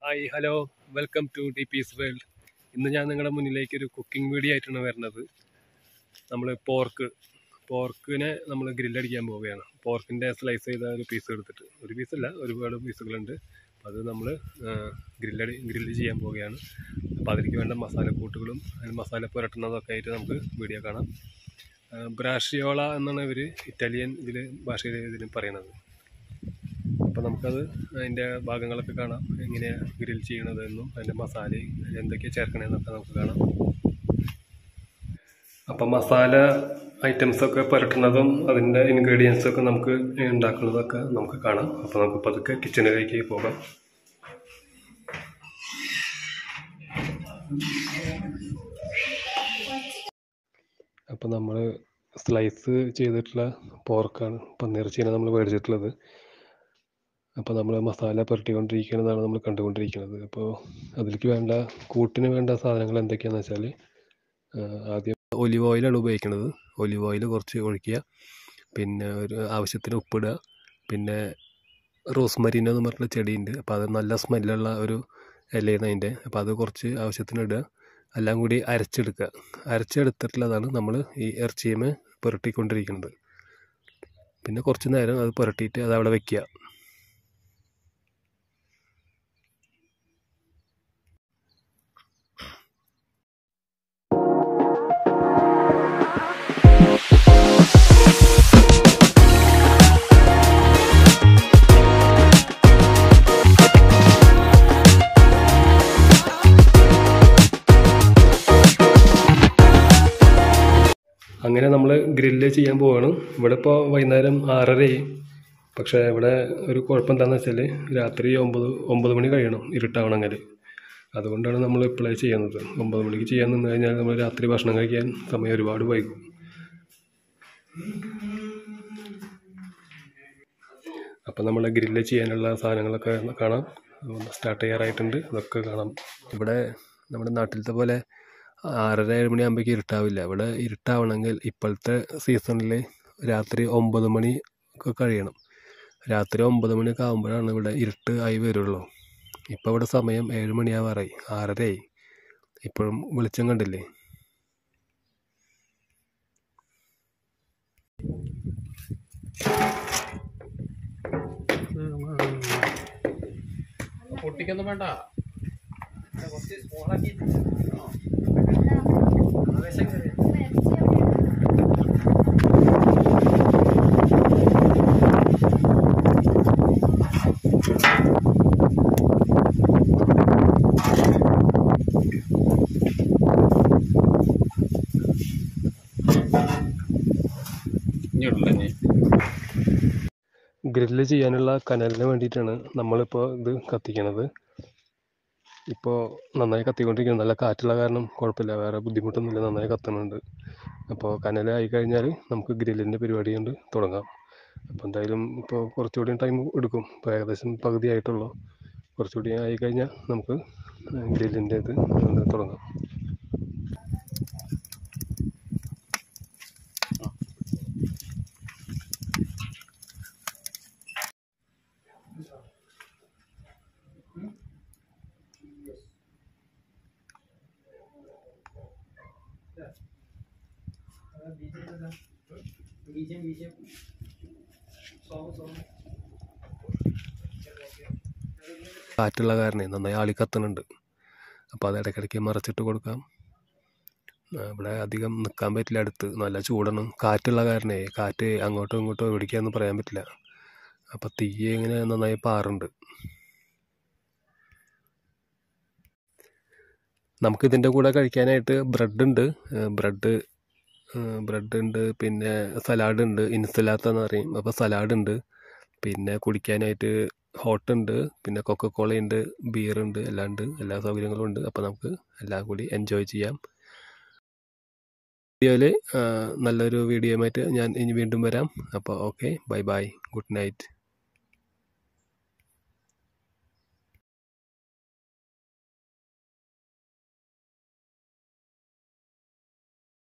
hi hello welcome to the peace world ഇന്ന് ഞാൻ നിങ്ങളുടെ മുന്നിലേക്ക് ഒരു കുക്കിംഗ് വീഡിയോ ആയിട്ടാണ് വരുന്നത് നമ്മൾ പോർക്ക് പോർക്കിനെ നമ്മൾ ഗ്രില്ലടിക്കാൻ പോവുകയാണ് പോർക്കിൻ്റെ സ്ലൈസ് ചെയ്ത ഒരു പീസ് എടുത്തിട്ട് ഒരു പീസല്ല ഒരുപാട് പീസുകളുണ്ട് അപ്പോൾ അത് നമ്മൾ ഗ്രില്ലടി ഗ്രില്ല് ചെയ്യാൻ പോവുകയാണ് അപ്പോൾ അതിലേക്ക് വേണ്ട മസാലക്കൂട്ടുകളും അതിന് മസാല പുരട്ടുന്നതൊക്കെ ആയിട്ട് നമുക്ക് വീഡിയോ കാണാം ബ്രാഷിയോള എന്നാണ് ഇവർ ഇറ്റാലിയൻ ഇതിൽ ഭാഷയിൽ ഇതിന് പറയുന്നത് അപ്പോൾ നമുക്കത് അതിൻ്റെ ഭാഗങ്ങളൊക്കെ കാണാം എങ്ങനെയാണ് ഗ്രിൽ ചെയ്യണത് എന്നും അതിൻ്റെ മസാലയും അതിൽ എന്തൊക്കെയാണ് ചേർക്കണതെന്നൊക്കെ നമുക്ക് കാണാം അപ്പം മസാല ഐറ്റംസൊക്കെ പുരട്ടുന്നതും അതിൻ്റെ ഇൻഗ്രീഡിയൻസൊക്കെ നമുക്ക് ഉണ്ടാക്കുന്നതൊക്കെ നമുക്ക് കാണാം അപ്പോൾ നമുക്ക് പതുക്കെ കിച്ചണിലേക്ക് പോകാം അപ്പോൾ നമ്മൾ സ്ലൈസ് ചെയ്തിട്ടുള്ള പോർക്കാണ് പന്നിയിറച്ചിയാണ് നമ്മൾ മേടിച്ചിട്ടുള്ളത് അപ്പോൾ നമ്മൾ മസാല പുരട്ടിക്കൊണ്ടിരിക്കുന്നതാണ് നമ്മൾ കണ്ടുകൊണ്ടിരിക്കുന്നത് അപ്പോൾ അതിലേക്ക് വേണ്ട കൂട്ടിന് വേണ്ട സാധനങ്ങൾ എന്തൊക്കെയാണെന്ന് വെച്ചാൽ ആദ്യം ഒലിവ് ഓയിലാണ് ഉപയോഗിക്കുന്നത് ഒലിവ് ഓയിൽ കുറച്ച് ഒഴിക്കുക പിന്നെ ഒരു ആവശ്യത്തിന് ഉപ്പിടുക പിന്നെ റോസ്മരീനോ എന്ന് പറഞ്ഞിട്ടുള്ള ചെടിയുണ്ട് അപ്പോൾ അത് നല്ല സ്മെല്ലുള്ള ഒരു ഇലയാണ് അതിൻ്റെ അപ്പോൾ അത് കുറച്ച് ആവശ്യത്തിന് ഇടുക എല്ലാം കൂടി അരച്ചെടുക്കുക അരച്ചെടുത്തിട്ടുള്ളതാണ് നമ്മൾ ഈ ഇറച്ചിയമേ പുരട്ടിക്കൊണ്ടിരിക്കുന്നത് പിന്നെ കുറച്ച് നേരം അത് പുരട്ടിയിട്ട് അത് അവിടെ വെക്കുക അങ്ങനെ നമ്മൾ ഗ്രില്ല് ചെയ്യാൻ പോവാണ് ഇവിടെ ഇപ്പോൾ വൈകുന്നേരം ആറരയായി പക്ഷേ ഇവിടെ ഒരു കുഴപ്പം എന്താണെന്ന് വെച്ചാൽ രാത്രി ഒമ്പത് ഒമ്പത് മണി കഴിയണം ഇരുട്ടാവണമെങ്കിൽ അതുകൊണ്ടാണ് നമ്മൾ ഇപ്പോഴേ ചെയ്യുന്നത് ഒമ്പത് മണിക്ക് ചെയ്യാൻ നിന്ന് കഴിഞ്ഞാൽ നമ്മൾ രാത്രി ഭക്ഷണം കഴിക്കാൻ സമയം ഒരുപാട് വൈകും അപ്പം നമ്മൾ ഗ്രില്ല് ചെയ്യാനുള്ള സാധനങ്ങളൊക്കെ കാണാം സ്റ്റാർട്ട് ചെയ്യാറായിട്ടുണ്ട് അതൊക്കെ കാണാം ഇവിടെ നമ്മുടെ നാട്ടിലത്തെ പോലെ ആറര ഏഴ് മണിയാകുമ്പോഴേക്ക് ഇരുട്ടാവില്ല ഇവിടെ ഇരുട്ടാവണമെങ്കിൽ ഇപ്പോഴത്തെ സീസണിൽ രാത്രി ഒമ്പത് മണി ഒക്കെ കഴിയണം രാത്രി ഒമ്പത് മണിയൊക്കെ ആകുമ്പോഴാണ് ഇവിടെ ഇരുട്ട് ആയി വരുള്ളൂ ഇപ്പോൾ ഇവിടെ സമയം ഏഴ് മണിയാവാറായി ആറരയായി ഇപ്പോഴും വെളിച്ചം കണ്ടില്ലേ പൊട്ടിക്കൊന്നും വേണ്ട ഇനിയുള്ള ഇനി ഗ്രില്ല് ചെയ്യാനുള്ള കനലിന് വേണ്ടിയിട്ടാണ് നമ്മളിപ്പോൾ ഇത് കത്തിക്കണത് ഇപ്പോൾ നന്നായി കത്തിക്കൊണ്ടിരിക്കുന്നത് നല്ല കാറ്റുള്ള കാരണം കുഴപ്പമില്ല വേറെ ബുദ്ധിമുട്ടൊന്നുമില്ല നന്നായി കത്തുന്നുണ്ട് അപ്പോൾ കനലായി കഴിഞ്ഞാൽ നമുക്ക് ഗ്രില്ലിൻ്റെ പരിപാടി കൊണ്ട് തുടങ്ങാം അപ്പോൾ എന്തായാലും ഇപ്പോൾ കുറച്ചുകൂടി ടൈം എടുക്കും ഇപ്പോൾ ഏകദേശം പകുതി ആയിട്ടുള്ളൂ കുറച്ചുകൂടി ആയി കഴിഞ്ഞാൽ നമുക്ക് ഗ്രില്ലിൻ്റെ ഇത് തുടങ്ങാം കാറ്റുള്ള കാരണേ നന്നായി ആളി കത്തുന്നുണ്ട് അപ്പോൾ അത് ഇടയ്ക്കിടയ്ക്ക് മറച്ചിട്ട് കൊടുക്കാം ആ, ഇവിടെ അധികം നിൽക്കാൻ പറ്റില്ല അടുത്ത് നല്ല ചൂടാണ് കാറ്റുള്ള കാരണേ കാറ്റ് അങ്ങോട്ടോ ഇങ്ങോട്ടോ എവിടേക്കാന്ന് പറയാൻ പറ്റില്ല അപ്പോൾ തീ ഇങ്ങനെ നന്നായി പാറുണ്ട് നമുക്കിതിൻ്റെ കൂടെ കഴിക്കാനായിട്ട് ബ്രെഡ് ഉണ്ട് ബ്രെഡ് ബ്രെഡ് ഉണ്ട് പിന്നെ സലാഡ് ഉണ്ട് ഇൻസലാത്ത എന്ന് പറയും അപ്പോൾ സലാഡ് ഉണ്ട് പിന്നെ കുടിക്കാനായിട്ട് ഹോട്ട് ഉണ്ട് പിന്നെ കൊക്കക്കോള ഉണ്ട് ബിയർ ഉണ്ട് എല്ലാം ഉണ്ട് എല്ലാ സൗകര്യങ്ങളും ഉണ്ട് അപ്പോൾ നമുക്ക് എല്ലാം കൂടി എൻജോയ് ചെയ്യാം വീഡിയോയിൽ നല്ലൊരു വീഡിയോയുമായിട്ട് ഞാൻ ഇനി വീണ്ടും വരാം അപ്പോൾ okay bye bye good night